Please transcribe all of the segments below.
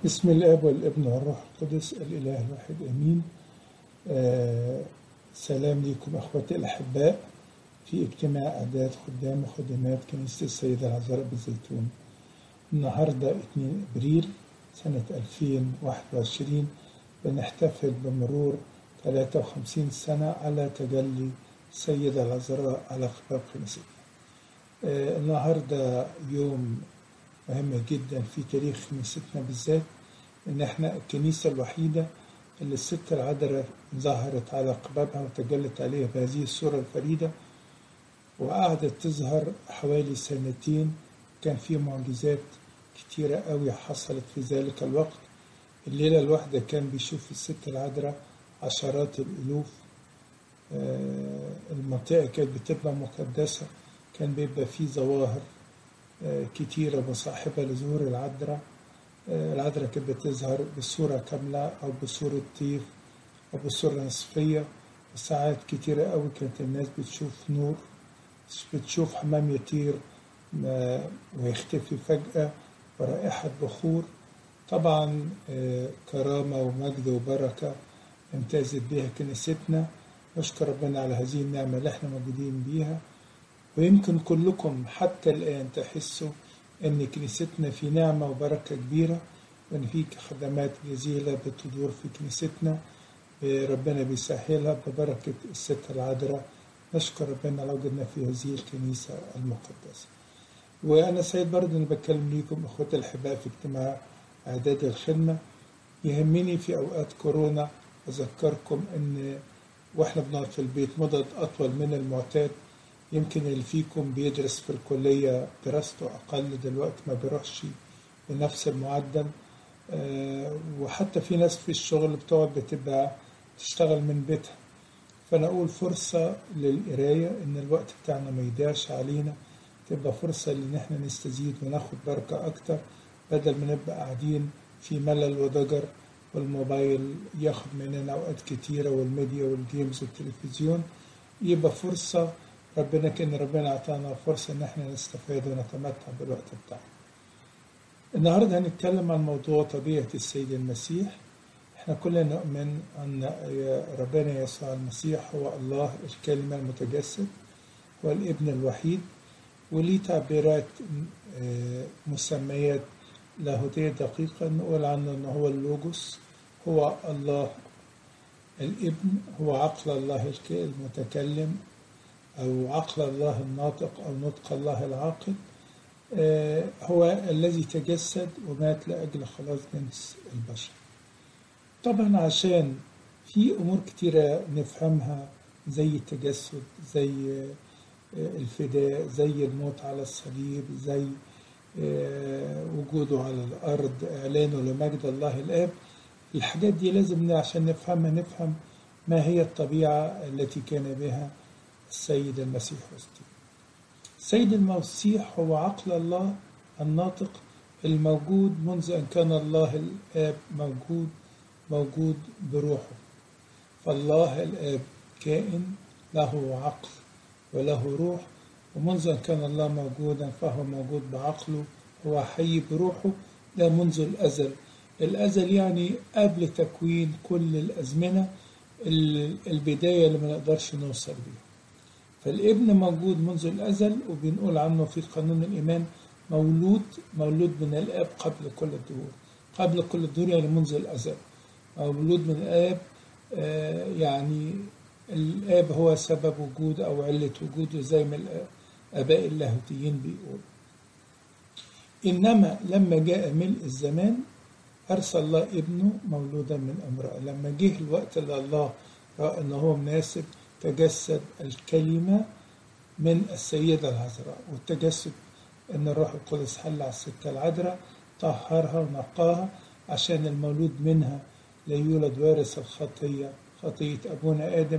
بسم الاب والابن والروح القدس الاله الواحد امين آه سلام لكم اخوتي الاحباء في اجتماع اعداد خدام وخدمات كنيسه السيده العذراء بالزيتون النهارده 2 ابريل سنه 2021 بنحتفل بمرور 53 سنه على تجلي السيده العذراء على خباب كنيستنا آه النهارده يوم مهم جدا في تاريخ كنيستنا بالذات ان احنا الكنيسة الوحيدة اللي الست العذراء ظهرت على قبابها وتجلت عليها بهذه الصورة الفريدة وقعدت تظهر حوالي سنتين كان في معجزات كتيرة قوي حصلت في ذلك الوقت الليلة الواحدة كان بيشوف الست العذراء عشرات الألوف المنطقة كانت بتبقى مقدسة كان بيبقى فيه ظواهر كتيرة مصاحبة لظهور العذراء العذراء كانت بتظهر بصورة كاملة أو بصورة طيف أو بصورة نصفية وساعات كتيرة قوي كانت الناس بتشوف نور بتشوف حمام يطير ويختفي فجأة ورائحة بخور طبعا كرامة ومجد وبركة امتازت بها كنيستنا نشكر ربنا على هذه النعمة اللي احنا موجودين بيها ويمكن كلكم حتى الآن تحسوا أن كنيستنا في نعمة وبركة كبيرة وأن في خدمات جزيلة بتدور في كنيستنا ربنا بيسهلها ببركة الست العذراء نشكر ربنا على وجودنا في هذه الكنيسة المقدسة وأنا سعيد برضه أني بتكلم ليكم إخوتي الأحباء في اجتماع إعداد الخدمة يهمني في أوقات كورونا أذكركم أن وإحنا بنقعد في البيت مدة أطول من المعتاد يمكن اللي فيكم بيدرس في الكلية دراسته أقل دلوقتي ما بيروحش بنفس المعدل أه وحتى في ناس في الشغل بتقعد بتبقى تشتغل من بيتها فأنا أقول فرصة للقراية إن الوقت بتاعنا ما يضيعش علينا تبقى فرصة إن إحنا نستزيد وناخد بركة أكتر بدل ما نبقى قاعدين في ملل وضجر والموبايل ياخد مننا أوقات كتيرة والميديا والجيمز والتلفزيون يبقى فرصة ربنا كان ربنا أعطانا فرصة إن احنا نستفاد ونتمتع بالوقت بتاعنا. النهاردة هنتكلم عن موضوع طبيعة السيد المسيح. احنا كلنا نؤمن أن ربنا يسوع المسيح هو الله الكلمة المتجسد هو الابن الوحيد وليه تعبيرات مسميات لاهوتية دقيقة نقول عنه أنه هو اللوجوس هو الله الابن هو عقل الله المتكلم أو عقل الله الناطق أو نطق الله العاقل هو الذي تجسد ومات لأجل خلاص جنس البشر طبعا عشان في أمور كتيرة نفهمها زي التجسد زي الفداء زي الموت على الصليب زي وجوده على الأرض إعلانه لمجد الله الآب الحاجات دي لازم عشان نفهمها نفهم ما هي الطبيعة التي كان بها السيد المسيح وسطي السيد المسيح هو عقل الله الناطق الموجود منذ أن كان الله الآب موجود موجود بروحه فالله الآب كائن له عقل وله روح ومنذ أن كان الله موجودا فهو موجود بعقله هو حي بروحه ده منذ الأزل الأزل يعني قبل تكوين كل الأزمنة البداية اللي ما نقدرش نوصل بيها فالابن موجود منذ الأزل وبنقول عنه في قانون الإيمان مولود مولود من الآب قبل كل الدهور قبل كل الدهور يعني منذ الأزل مولود من الآب آه يعني الآب هو سبب وجود أو علة وجوده زي ما الآباء اللاهوتيين بيقولوا إنما لما جاء ملء الزمان أرسل الله ابنه مولودا من امرأة لما جه الوقت اللي الله رأى إن هو مناسب تجسد الكلمة من السيدة العذراء والتجسد إن الروح القدس حل على الستة العذراء طهرها ونقاها عشان المولود منها لا يولد وارث الخطية خطية أبونا آدم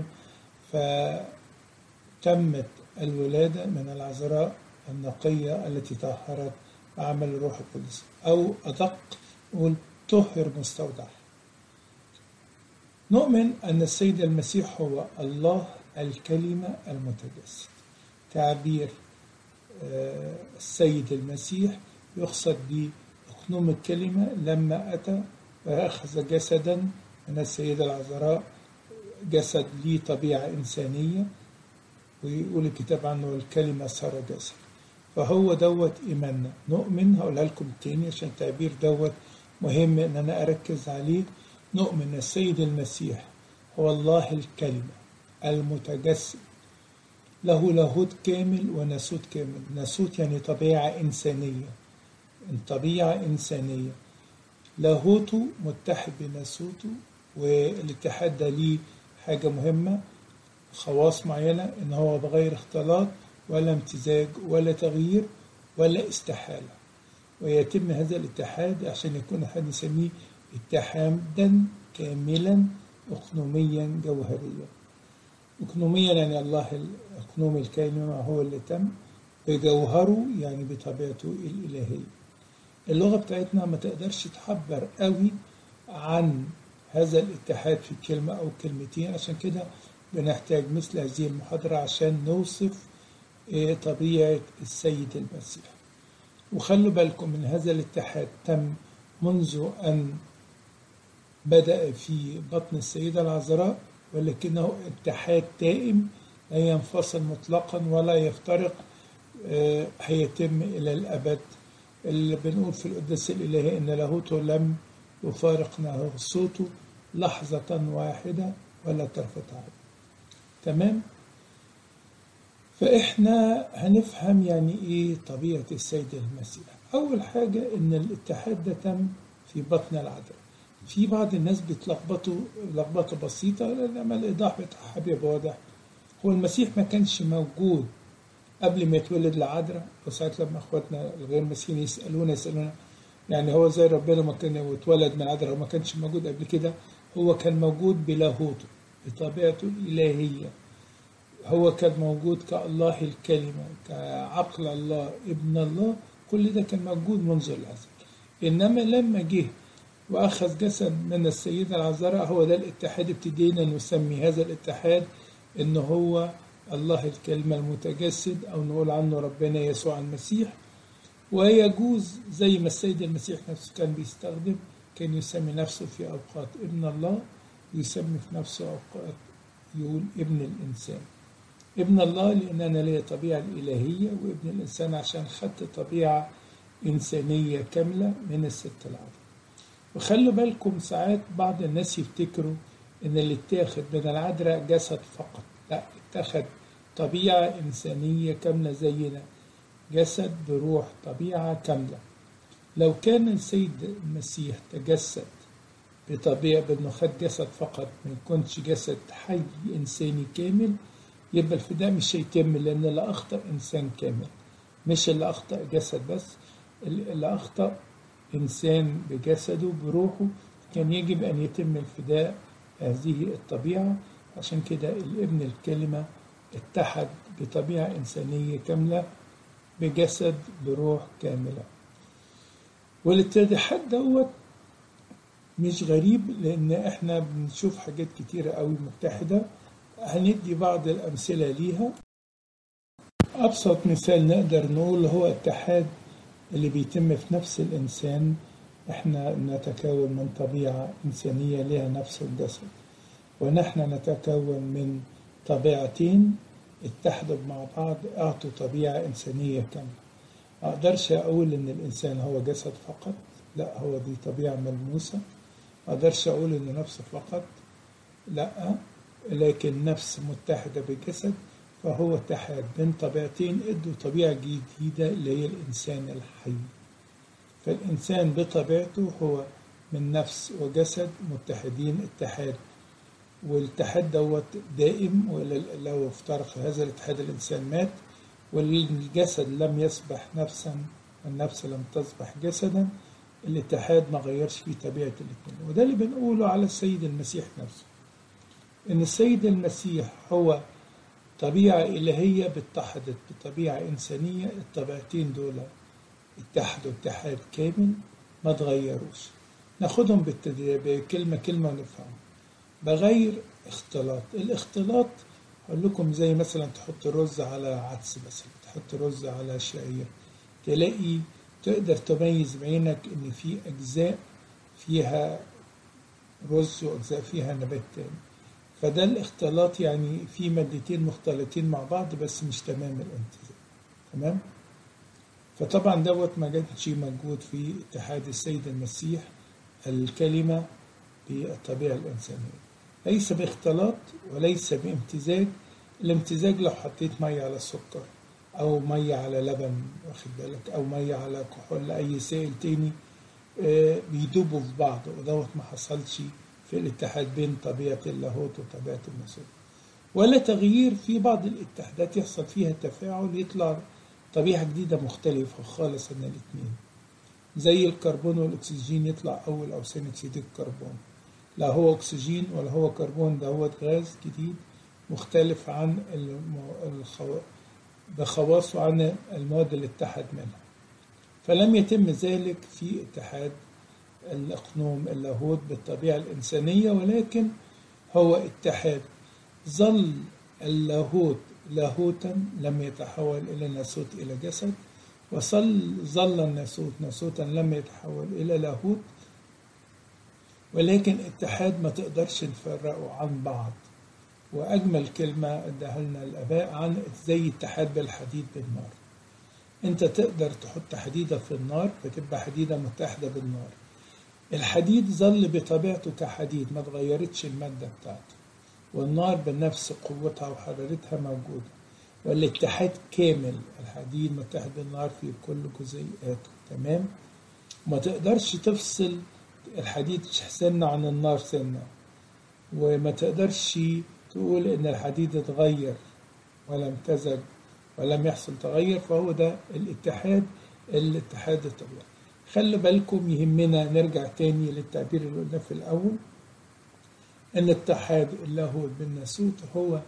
فتمت الولادة من العذراء النقية التي طهرت بعمل الروح القدس أو أدق نقول طهر مستودعها نؤمن أن السيد المسيح هو الله الكلمة المتجسد تعبير السيد المسيح يقصد به أقنوم الكلمة لما أتى وأخذ جسدا من السيدة العذراء جسد ليه طبيعة إنسانية ويقول الكتاب عنه الكلمة صار جسد فهو دوت إيماننا نؤمن هقولها لكم تاني عشان التعبير دوت مهم إن أنا أركز عليه نؤمن السيد المسيح هو الله الكلمة المتجسد له لاهوت كامل وناسوت كامل ناسوت يعني طبيعة إنسانية طبيعة إنسانية لاهوته متحد بناسوته والاتحاد ده ليه حاجة مهمة خواص معينة إن هو بغير اختلاط ولا امتزاج ولا تغيير ولا استحالة ويتم هذا الاتحاد عشان يكون أحد يسميه اتحادا كاملا أقنوميا جوهريا أقنوميا يعني الله أقنوم الكلمة هو اللي تم بجوهره يعني بطبيعته الإلهية اللغة بتاعتنا ما تقدرش تعبر قوي عن هذا الاتحاد في كلمة أو كلمتين عشان كده بنحتاج مثل هذه المحاضرة عشان نوصف طبيعة السيد المسيح وخلوا بالكم من هذا الاتحاد تم منذ أن بدأ في بطن السيدة العذراء ولكنه اتحاد دائم لا ينفصل مطلقا ولا يفترق هيتم إلى الأبد اللي بنقول في القداس الإلهي إن لاهوته لم يفارق صوته لحظة واحدة ولا طرفة عين تمام فإحنا هنفهم يعني إيه طبيعة السيد المسيح أول حاجة إن الاتحاد ده تم في بطن العذراء في بعض الناس بيتلخبطوا لخبطة بسيطة لما الإيضاح بتاعها بيبقى واضح هو المسيح ما كانش موجود قبل ما يتولد العذراء وساعات لما اخواتنا الغير مسيحيين يسالونا يسالونا يعني هو زي ربنا ما كان اتولد من عذراء وما كانش موجود قبل كده هو كان موجود بلاهوته بطبيعته الإلهية هو كان موجود كالله الكلمة كعقل الله ابن الله كل ده كان موجود منذ الأزل إنما لما جه وأخذ جسد من السيدة العذراء هو ده الاتحاد ابتدينا نسمي هذا الاتحاد إن هو الله الكلمة المتجسد أو نقول عنه ربنا يسوع المسيح ويجوز زي ما السيد المسيح نفسه كان بيستخدم كان يسمي نفسه في أوقات ابن الله ويسمي في نفسه أوقات يقول ابن الإنسان ابن الله لأن أنا ليا طبيعة الإلهية وابن الإنسان عشان خدت طبيعة إنسانية كاملة من الست العذراء وخلوا بالكم ساعات بعض الناس يفتكروا إن اللي اتاخد من العذراء جسد فقط لا اتخذ طبيعة إنسانية كاملة زينا جسد بروح طبيعة كاملة لو كان السيد المسيح تجسد بطبيعة بأنه خد جسد فقط ما يكونش جسد حي إنساني كامل يبقى الفداء مش هيتم لأن اللي أخطأ إنسان كامل مش اللي أخطأ جسد بس اللي أخطأ إنسان بجسده بروحه كان يجب أن يتم الفداء هذه الطبيعة عشان كده الابن الكلمة اتحد بطبيعة إنسانية كاملة بجسد بروح كاملة والاتحاد دوت مش غريب لأن احنا بنشوف حاجات كتيرة قوي متحدة هندي بعض الأمثلة ليها أبسط مثال نقدر نقول هو اتحاد اللي بيتم في نفس الإنسان احنا نتكون من طبيعة إنسانية لها نفس الجسد ونحن نتكون من طبيعتين اتحدوا مع بعض أعطوا طبيعة إنسانية كاملة ما أقدرش أقول إن الإنسان هو جسد فقط لا هو دي طبيعة ملموسة ما أقدرش أقول إنه نفس فقط لا لكن نفس متحدة بالجسد فهو اتحاد بين طبيعتين ادوا طبيعة جديدة اللي هي الإنسان الحي فالإنسان بطبيعته هو من نفس وجسد متحدين اتحاد والاتحاد دوت دائم ولو افترق هذا الاتحاد الإنسان مات والجسد لم يصبح نفسا والنفس لم تصبح جسدا الاتحاد ما غيرش في طبيعة الاثنين وده اللي بنقوله على السيد المسيح نفسه إن السيد المسيح هو طبيعة إلهية اتحدت بطبيعة إنسانية الطبيعتين دول اتحدوا اتحاد كامل ما تغيروش ناخدهم بكلمة كلمة ونفهمهم بغير اختلاط الاختلاط أقول لكم زي مثلا تحط رز على عدس مثلا تحط رز على شعير تلاقي تقدر تميز بعينك ان في اجزاء فيها رز واجزاء فيها نبات تاني فده الاختلاط يعني في مادتين مختلطين مع بعض بس مش تمام الامتزاج تمام فطبعا دوت ما كانش موجود في اتحاد السيد المسيح الكلمة بالطبيعة الإنسانية ليس باختلاط وليس بامتزاج الامتزاج لو حطيت مية على السكر أو مية على لبن واخد بالك أو مية على كحول أي سائل تاني آه، بيدوبوا في بعض ودوت ما حصلش في الاتحاد بين طبيعة اللاهوت وطبيعة الناسوت ولا تغيير في بعض الاتحادات يحصل فيها تفاعل يطلع طبيعة جديدة مختلفة خالص عن الاثنين زي الكربون والأكسجين يطلع أول أو ثاني أكسيد الكربون لا هو أكسجين ولا هو كربون ده هو غاز جديد مختلف عن الم- الخو... بخواصه عن المواد اللي اتحد منها فلم يتم ذلك في اتحاد الأقنوم اللاهوت بالطبيعة الإنسانية ولكن هو اتحاد ظل اللاهوت لاهوتا لم يتحول إلى ناسوت إلى جسد وظل ظل الناسوت ناسوتا لم يتحول إلى لاهوت ولكن اتحاد ما تقدرش نفرقه عن بعض وأجمل كلمة اداها لنا الآباء عن زي اتحاد بالحديد بالنار أنت تقدر تحط حديدة في النار فتبقى حديدة متحدة بالنار الحديد ظل بطبيعته كحديد ما تغيرتش المادة بتاعته والنار بنفس قوتها وحرارتها موجودة والاتحاد كامل الحديد متحد بالنار في كل جزيئاته تمام ما تقدرش تفصل الحديد سنة عن النار سنة وما تقدرش تقول ان الحديد اتغير ولا امتزج ولم يحصل تغير فهو ده الاتحاد الاتحاد الطبيعي خلي بالكم يهمنا نرجع تاني للتعبير اللي قلناه في الأول أن اتحاد اللاهوت بالناسوت هو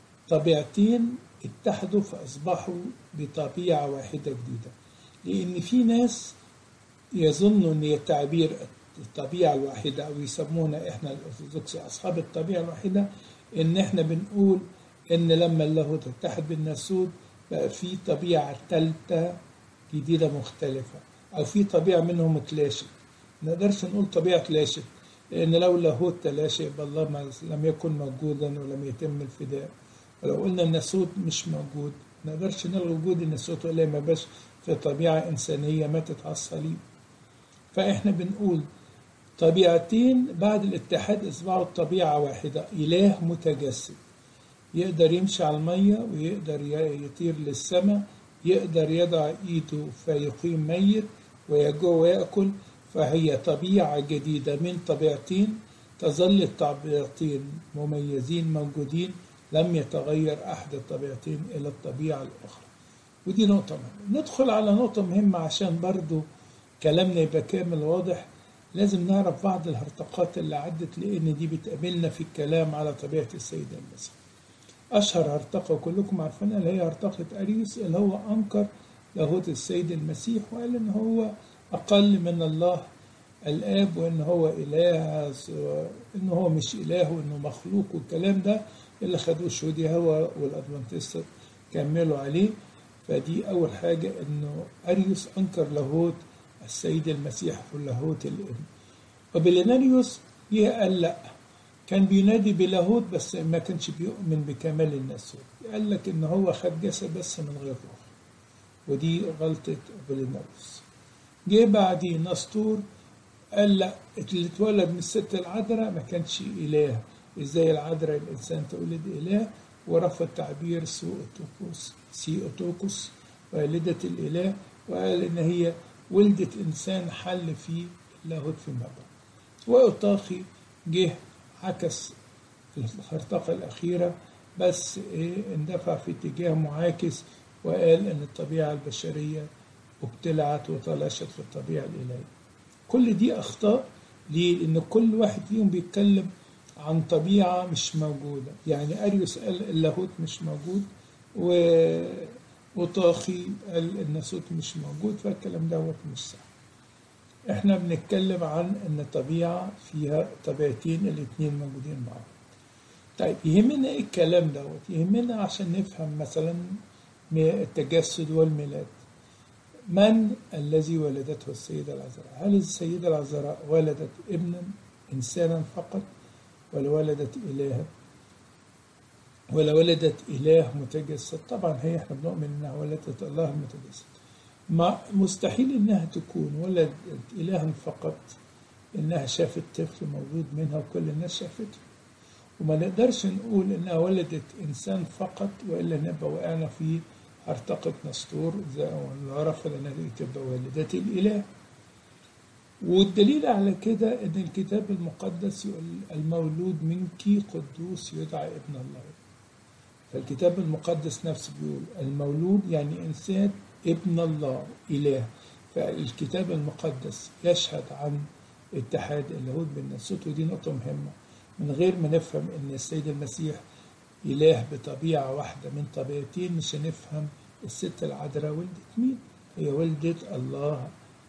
طبيعتين اتحدوا فأصبحوا بطبيعة واحدة جديدة لأن في ناس يظنوا أن تعبير الطبيعة الواحدة أو يسمونا إحنا الأرثوذكس أصحاب الطبيعة الواحدة إن إحنا بنقول إن لما اللاهوت اتحد بالناسوت بقى في طبيعة ثالثة جديدة مختلفة أو في طبيعة منهم اتلاشت ما نقدرش نقول طبيعة اتلاشت لأن لو اللاهوت تلاشى يبقى الله ما لم يكن موجودا ولم يتم الفداء ولو قلنا الناسوت مش موجود ما نقدرش نلغي وجود الناسوت ولا ما بس في طبيعة إنسانية ماتت على الصليب فإحنا بنقول طبيعتين بعد الاتحاد أصبحوا طبيعة واحدة إله متجسد يقدر يمشي على المية ويقدر يطير للسماء يقدر يضع إيده فيقيم ميت ويجوع ويأكل فهي طبيعة جديدة من طبيعتين تظل الطبيعتين مميزين موجودين لم يتغير أحد الطبيعتين إلى الطبيعة الأخرى ودي نقطة مهمة ندخل على نقطة مهمة عشان برضو كلامنا يبقى كامل واضح لازم نعرف بعض الهرطقات اللي عدت لأن دي بتقابلنا في الكلام على طبيعة السيد المسيح أشهر هرطقة وكلكم عارفينها اللي هي هرطقة أريوس اللي هو أنكر لاهوت السيد المسيح وقال إن هو أقل من الله الآب وإن هو إله إن هو مش إله وإنه مخلوق والكلام ده اللي خدوه الشهود هو والأدفنتست كملوا عليه فدي أول حاجة إنه أريوس أنكر لاهوت السيد المسيح في لاهوت الابن وبليناريوس جه قال لأ كان بينادي بلاهوت بس ما كانش بيؤمن بكمال الناسوت قال لك ان هو خد جسد بس من غير روح ودي غلطة بوليناروس جه بعديه نسطور قال لا اللي اتولد من الست العذراء ما كانش إله ازاي العذراء الإنسان تولد إله ورفض تعبير سيوتوكوس سيوتوكوس والدة الإله وقال إن هي ولدت إنسان حل فيه اللاهوت في المبنى وأوطاخي جه عكس الخرطقة الأخيرة بس إيه اندفع في اتجاه معاكس وقال أن الطبيعة البشرية ابتلعت وتلاشت في الطبيعة الإلهية كل دي أخطاء ليه؟ لأن كل واحد فيهم بيتكلم عن طبيعة مش موجودة يعني أريوس قال اللاهوت مش موجود و... وطاخي قال الناسوت مش موجود فالكلام دوت مش صح احنا بنتكلم عن ان الطبيعة فيها طبيعتين الاتنين موجودين مع بعض طيب يهمنا ايه الكلام دوت يهمنا عشان نفهم مثلا التجسد والميلاد من الذي ولدته السيدة العذراء هل السيدة العذراء ولدت ابنا إنسانا فقط ولا ولدت إلها ولا ولدت إله متجسد طبعا هي احنا بنؤمن انها ولدت الله المتجسد ما مستحيل انها تكون ولدت إلها فقط انها شافت طفل موجود منها وكل الناس شافته وما نقدرش نقول انها ولدت انسان فقط والا نبقى وقعنا في هرطقة نسطور زي ما رفض انها تبقى والدة الاله والدليل على كده ان الكتاب المقدس يقول المولود منك قدوس يدعى ابن الله فالكتاب المقدس نفسه بيقول المولود يعني انسان ابن الله اله فالكتاب المقدس يشهد عن اتحاد اللاهوت بالناسوت ودي نقطة مهمة من غير ما نفهم ان السيد المسيح اله بطبيعة واحدة من طبيعتين مش هنفهم الست العذراء ولدت مين هي ولدت الله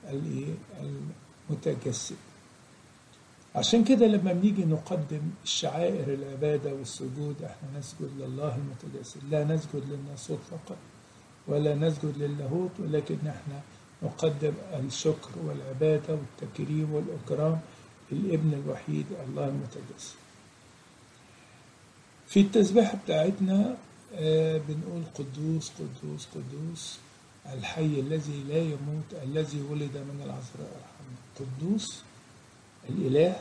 المتجسد عشان كده لما بنيجي نقدم الشعائر العبادة والسجود احنا نسجد لله المتجسد لا نسجد للناسوت فقط ولا نسجد للاهوت ولكن احنا نقدم الشكر والعبادة والتكريم والإكرام للابن الوحيد الله المتجسد في التسبيحة بتاعتنا بنقول قدوس قدوس قدوس الحي الذي لا يموت الذي ولد من العذراء الرحمن قدوس الإله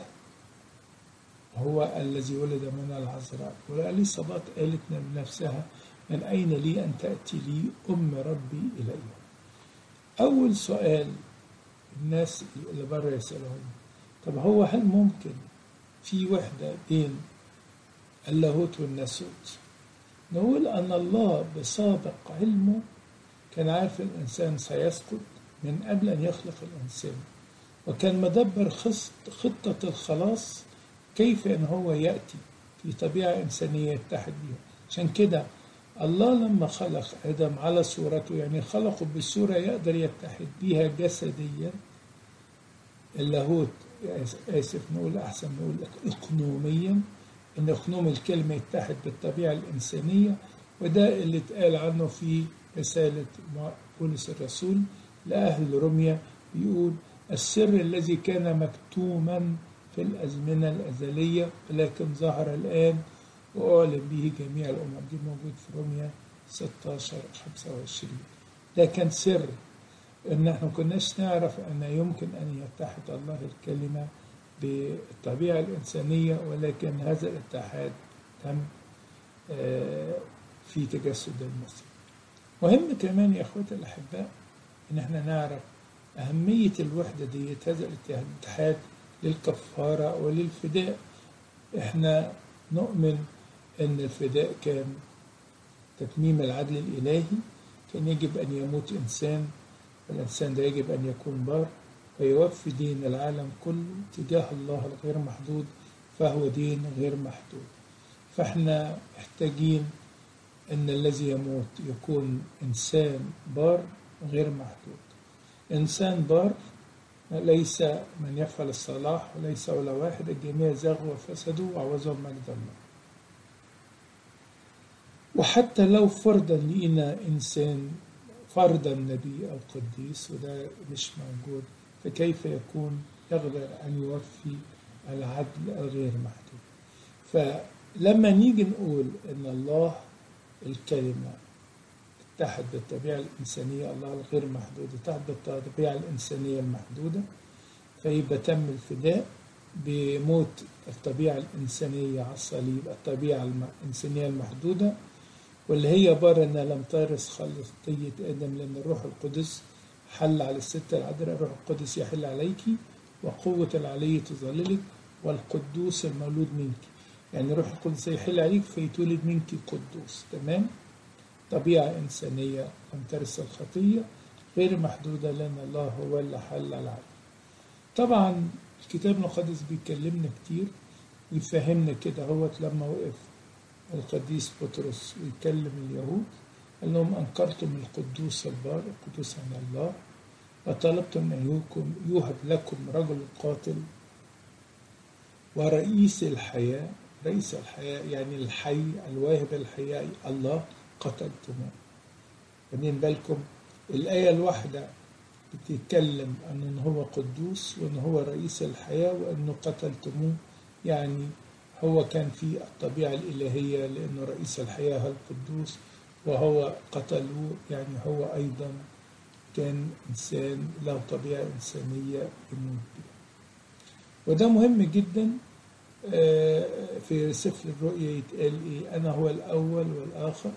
هو الذي ولد من العذراء وإليصابات قالت من نفسها من أين لي أن تأتي لي أم ربي إلي أول سؤال الناس اللي بره يسألهم طب هو هل ممكن في وحدة بين اللاهوت والناسوت نقول أن الله بسابق علمه كان عارف الإنسان سيسقط من قبل أن يخلق الإنسان وكان مدبر خطة الخلاص كيف أن هو يأتي في طبيعة إنسانية يتحد بها عشان كده الله لما خلق آدم على صورته يعني خلقه بصورة يقدر يتحد بها جسديا اللاهوت آسف نقول أحسن نقول إقنوميا إن إقنوم الكلمة يتحد بالطبيعة الإنسانية وده اللي اتقال عنه في رسالة بولس الرسول لأهل روميا بيقول السر الذي كان مكتوما في الأزمنة الأزلية ولكن ظهر الآن وأعلن به جميع الأمم دي موجود في روميا 16 25 ده كان سر إن احنا ما كناش نعرف أن يمكن أن يتحد الله الكلمة بالطبيعة الإنسانية ولكن هذا الاتحاد تم في تجسد المسيح مهم كمان يا اخوتي الاحباء ان احنا نعرف اهميه الوحده ديت هذا الاتحاد للكفاره وللفداء احنا نؤمن ان الفداء كان تتميم العدل الالهي كان يجب ان يموت انسان والانسان ده يجب ان يكون بار ويوفي دين العالم كله تجاه الله الغير محدود فهو دين غير محدود فاحنا محتاجين ان الذي يموت يكون انسان بار غير محدود انسان بار ليس من يفعل الصلاح وليس ولا واحد الجميع زاغوا وفسدوا وعوزهم مجد الله وحتى لو فرضا لقينا انسان فرضا نبي او قديس وده مش موجود فكيف يكون يقدر ان يوفي العدل الغير محدود فلما نيجي نقول ان الله الكلمة اتحد بالطبيعة الإنسانية الله الغير محدود اتحد بالطبيعة الإنسانية المحدودة فيبقى تم الفداء بموت الطبيعة الإنسانية على الصليب الطبيعة الإنسانية المحدودة واللي هي بار أنها لم ترث خلطية آدم لأن الروح القدس حل على الست العذراء الروح القدس يحل عليك وقوة العلي تظللك والقدوس المولود منك يعني روح القدس يحل عليك فيتولد منك قدوس تمام طبيعة إنسانية لم ترث الخطية غير محدودة لأن الله هو اللي حل العالم طبعا الكتاب المقدس بيكلمنا كتير ويفهمنا كده هوت لما وقف القديس بطرس ويكلم اليهود قال لهم أنكرتم القدوس البار القدوس عن الله وطلبتم أن يوهب لكم رجل قاتل ورئيس الحياة رئيس الحياة يعني الحي الواهب الحياة الله قتلتموه واخدين بالكم الآية الواحدة بتتكلم عن ان هو قدوس وان هو رئيس الحياة وانه قتلتموه يعني هو كان في الطبيعة الإلهية لأنه رئيس الحياة القدوس وهو قتلوه يعني هو أيضا كان إنسان له طبيعة إنسانية يموت بها وده مهم جدا في سفر الرؤيا يتقال إيه أنا هو الأول والآخر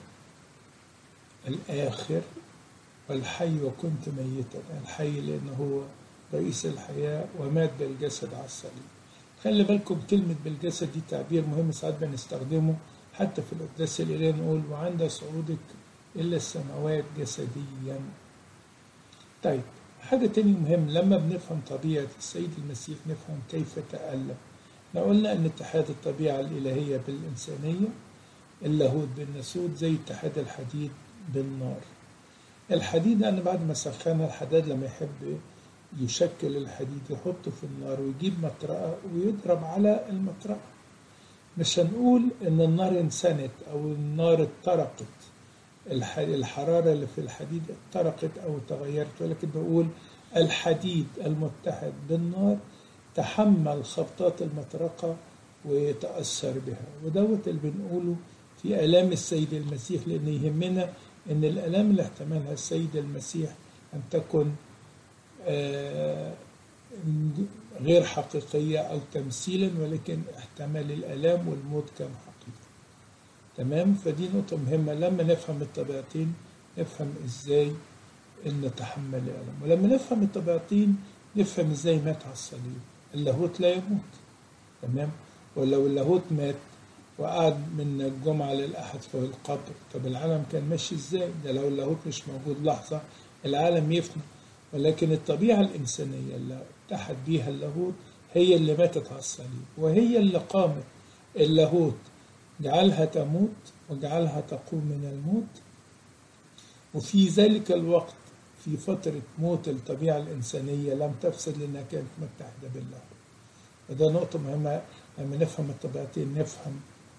الآخر والحي وكنت ميتا الحي لأنه هو رئيس الحياة ومات بالجسد على الصليب خلي بالكم كلمة بالجسد دي تعبير مهم ساعات بنستخدمه حتى في القداس الإلهي نقول وعند صعودك إلا السماوات جسديا طيب حاجة تاني مهم لما بنفهم طبيعة السيد المسيح نفهم كيف تألم احنا قلنا أن اتحاد الطبيعة الإلهية بالإنسانية اللاهوت بالناسوت زي اتحاد الحديد بالنار الحديد أنا بعد ما سخنها الحداد لما يحب يشكل الحديد يحطه في النار ويجيب مطرقة ويضرب على المطرقة مش هنقول إن النار انسنت أو النار اتطرقت الحرارة اللي في الحديد اتطرقت أو تغيرت ولكن بقول الحديد المتحد بالنار تحمل خبطات المطرقة ويتأثر بها ودوت اللي بنقوله في آلام السيد المسيح لأن يهمنا أن الآلام اللي احتملها السيد المسيح أن تكن غير حقيقية أو تمثيلا ولكن احتمل الآلام والموت كان حقيقة تمام فدي نقطة مهمة لما نفهم الطبيعتين نفهم إزاي إن نتحمل الألم ولما نفهم الطبيعتين نفهم إزاي مات على الصليب اللاهوت لا يموت تمام ولو اللاهوت مات وقعد من الجمعة للأحد في القبر طب العالم كان ماشي إزاي ده لو اللاهوت مش موجود لحظة العالم يفنى ولكن الطبيعة الإنسانية اللي اتحد بيها اللاهوت هي اللي ماتت على الصليب وهي اللي قامت اللاهوت جعلها تموت وجعلها تقوم من الموت وفي ذلك الوقت في فترة موت الطبيعة الإنسانية لم تفسد لأنها كانت متحدة بالله وده نقطة مهمة لما نفهم الطبيعتين نفهم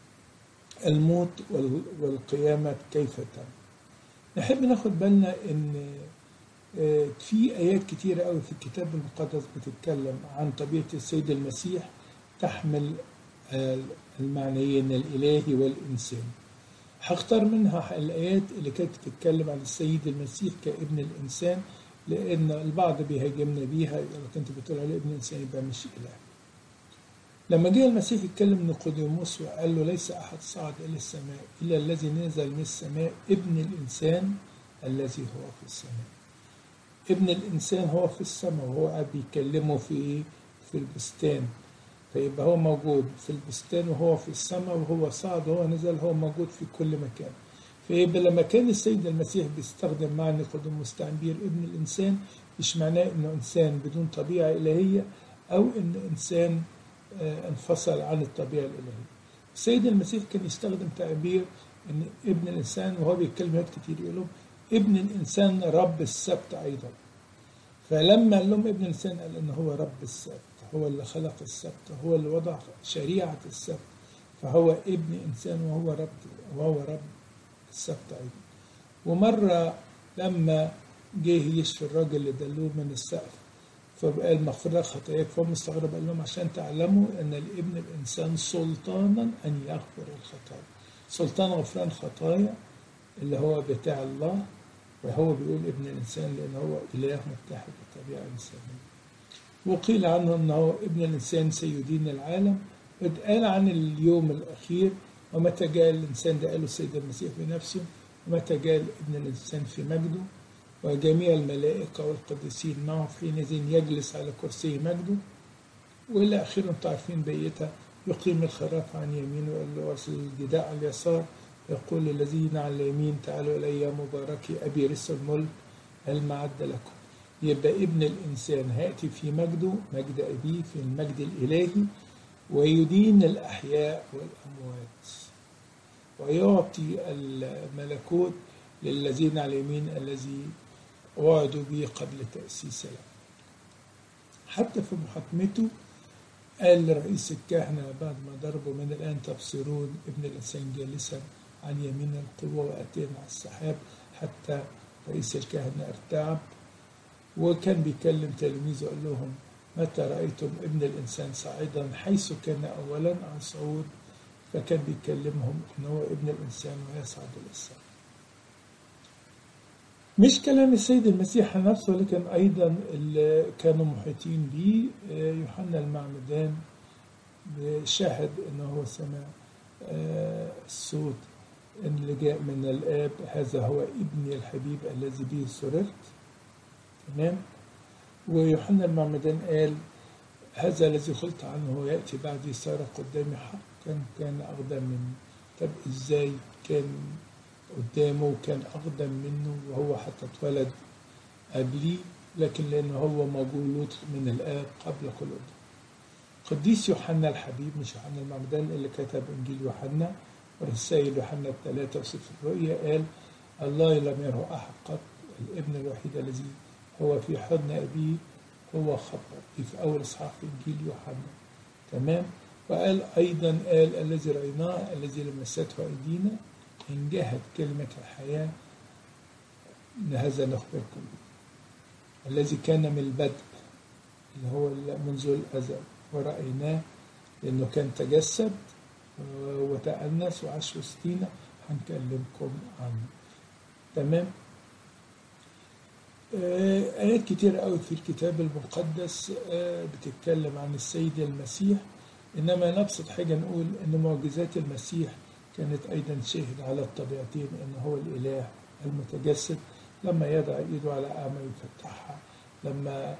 الموت والقيامة كيف تم نحب ناخد بالنا ان في آيات كتيرة قوي في الكتاب المقدس بتتكلم عن طبيعة السيد المسيح تحمل المعنيين الإلهي والإنسان هختار منها الآيات اللي كانت بتتكلم عن السيد المسيح كابن الإنسان لأن البعض بيهاجمنا بيها إذا كنت بتقول عليه ابن الإنسان يبقى مش إله لما جه المسيح يتكلم نيقوديموس وقال له ليس أحد صعد إلى السماء إلا الذي نزل من السماء ابن الإنسان الذي هو في السماء ابن الإنسان هو في السماء وهو قاعد بيكلمه في في البستان فيبقى هو موجود في البستان وهو في السماء وهو صعد وهو نزل هو موجود في كل مكان فيبقى لما كان السيد المسيح بيستخدم معنى نيقوديموس تعبير ابن الإنسان مش معناه إنه إنسان بدون طبيعة إلهية أو إنه إنسان انفصل عن الطبيعة الإلهية السيد المسيح كان يستخدم تعبير ان ابن الانسان وهو بيتكلم ناس كتير يقول لهم ابن الانسان رب السبت ايضا فلما قال لهم ابن الانسان قال ان هو رب السبت هو اللي خلق السبت هو اللي وضع شريعة السبت فهو ابن انسان وهو رب وهو رب السبت ايضا ومرة لما جه يشفي الراجل اللي دلوه من السقف فقال مغفرة خطاياك فهم استغرب قال لهم عشان تعلموا ان لابن الانسان سلطانا ان يغفر الخطايا سلطان غفران خطايا اللي هو بتاع الله وهو بيقول ابن الانسان لان هو اله متحد بالطبيعه الانسانيه وقيل عنه انه ابن الانسان سيدين العالم واتقال عن اليوم الاخير ومتى جاء الانسان ده قاله السيد المسيح بنفسه ومتى جاء ابن الانسان في مجده وجميع الملائكة والقديسين معه حينئذ يجلس على كرسي مجده وإلى آخره أنتم عارفين بيتها يقيم الخراف عن يمينه والجداء على اليسار يقول للذين على اليمين تعالوا إلي مباركي أبي رس الملك المعد لكم يبقى ابن الإنسان هيأتي في مجده مجد أبيه في المجد الإلهي ويدين الأحياء والأموات ويعطي الملكوت للذين على اليمين الذي وعدوا به قبل تأسيس العالم حتى في محاكمته قال لرئيس الكهنة بعد ما ضربوا من الآن تبصرون ابن الإنسان جالسا عن يمين القوة وأتينا على السحاب حتى رئيس الكهنة ارتعب وكان بيكلم تلاميذه قال لهم متى رأيتم ابن الإنسان صاعدا حيث كان أولا عن صعود فكان بيكلمهم إن هو ابن الإنسان ويصعد إلى السماء مش كلام السيد المسيح نفسه لكن أيضا اللي كانوا محيطين به يوحنا المعمدان شاهد أنه هو سمع الصوت اللي جاء من الآب هذا هو ابني الحبيب الذي به سررت تمام ويوحنا المعمدان قال هذا الذي قلت عنه يأتي بعدي صار قدامي حق كان كان أقدم مني طب إزاي كان قدامه وكان أقدم منه وهو حتى اتولد قبليه لكن لأنه هو مولود من الآب قبل كل ده قديس يوحنا الحبيب مش يوحنا المعمدان اللي كتب إنجيل يوحنا ورسائل يوحنا الثلاثة وسفر الرؤيا قال الله لم يره أحد قط الابن الوحيد الذي هو في حضن أبيه هو خبر دي في أول إصحاح في إنجيل يوحنا تمام وقال أيضا قال الذي رأيناه الذي لمسته أيدينا إن جاهد كلمة الحياة هذا نخبركم به الذي كان من البدء اللي هو منذ الأزل ورأيناه لأنه كان تجسد وتأنس وعاش وسطينا هنكلمكم عنه تمام آيات كتير قوي في الكتاب المقدس بتتكلم عن السيد المسيح إنما نبسط حاجة نقول إن معجزات المسيح كانت أيضا شاهد على الطبيعتين إن هو الإله المتجسد لما يضع إيده على أعمى يفتحها لما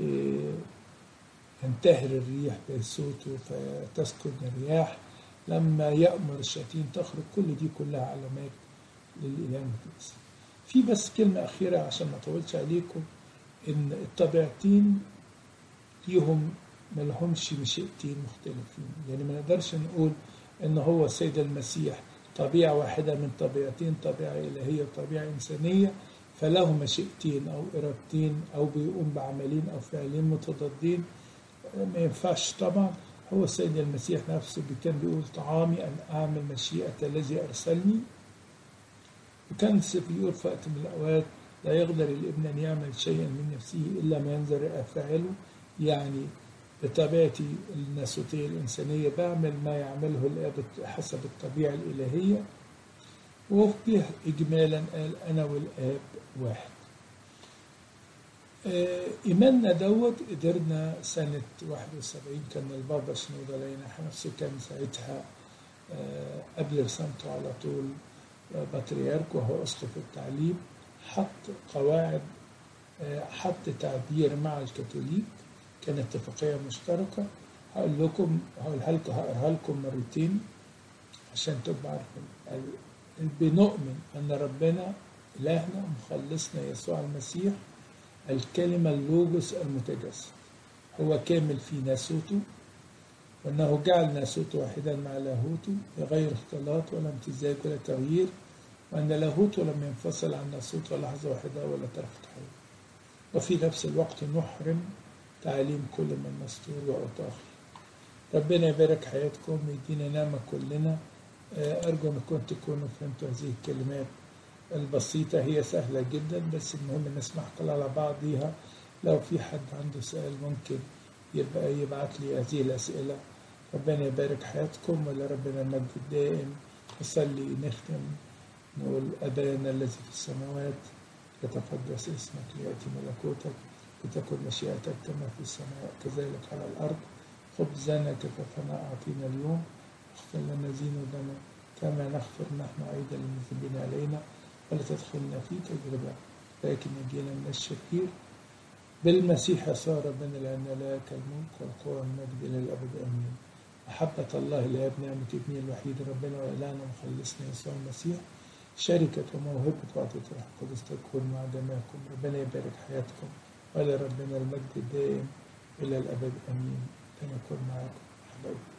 ينتهر الريح بصوته فتسكن الرياح لما يأمر الشياطين تخرج كل دي كلها علامات للإله المتجسد في بس كلمة أخيرة عشان ما أطولش عليكم إن الطبيعتين ليهم ما لهمش مشيئتين مختلفين يعني ما نقدرش نقول إن هو السيد المسيح طبيعة واحدة من طبيعتين طبيعة إلهية وطبيعة إنسانية فله مشيئتين أو إرادتين أو بيقوم بعملين أو فعلين متضادين ما ينفعش طبعا هو السيد المسيح نفسه كان بيقول طعامي أن أعمل مشيئة الذي أرسلني وكان بيقول في وقت من الأوقات لا يقدر الابن أن يعمل شيئا من نفسه إلا ما ينظر فاعله يعني بطبيعتي الناسوتية الإنسانية بعمل ما يعمله الآب حسب الطبيعة الإلهية وفيه إجمالا قال أنا والآب واحد إيماننا دوت قدرنا سنة 71 كان البابا شنودة لينا نفسه كان ساعتها قبل رسامته على طول بطريرك وهو أسقف التعليم حط قواعد حط تعبير مع الكاثوليك كان اتفاقية مشتركة هقول لكم هقولها لكم هقراها لكم مرتين عشان تبقوا عارفين بنؤمن أن ربنا إلهنا ومخلصنا يسوع المسيح الكلمة اللوجوس المتجسد هو كامل في ناسوته وأنه جعل ناسوته واحدا مع لاهوته بغير اختلاط ولا امتزاج ولا تغيير وأن لاهوته لم ينفصل عن ناسوته لحظة واحدة ولا طرفة عين وفي نفس الوقت نحرم تعاليم كل من مستور وأطاخي ربنا يبارك حياتكم ويدينا نعمة كلنا أرجو أنكم تكونوا فهمتوا هذه الكلمات البسيطة هي سهلة جدا بس المهم نسمع كل على بعضيها لو في حد عنده سؤال ممكن يبقى يبعت لي هذه الأسئلة ربنا يبارك حياتكم ولربنا المجد الدائم نصلي نختم نقول أبانا الذي في السماوات يتقدس اسمك ليأتي ملكوتك لتكن مشيئتك كما في السماء كذلك على الأرض خبزنا كففنا أعطينا اليوم اغفر لنا ذنوبنا كما نغفر نحن أيضا للمذنبين علينا ولا تدخلنا في تجربة لكن نجينا من الشرير بالمسيح يسوع ربنا لأن لك الملك والقوة والمجد إلى الأبد آمين محبة الله لأب نعمة ابنه الوحيد ربنا وإلهنا ومخلصنا يسوع المسيح شركة وموهبة وعطية الروح القدس تكون مع جميعكم ربنا يبارك حياتكم ولربنا المجد الدائم إلى الأبد آمين كان يكون معكم أحبابي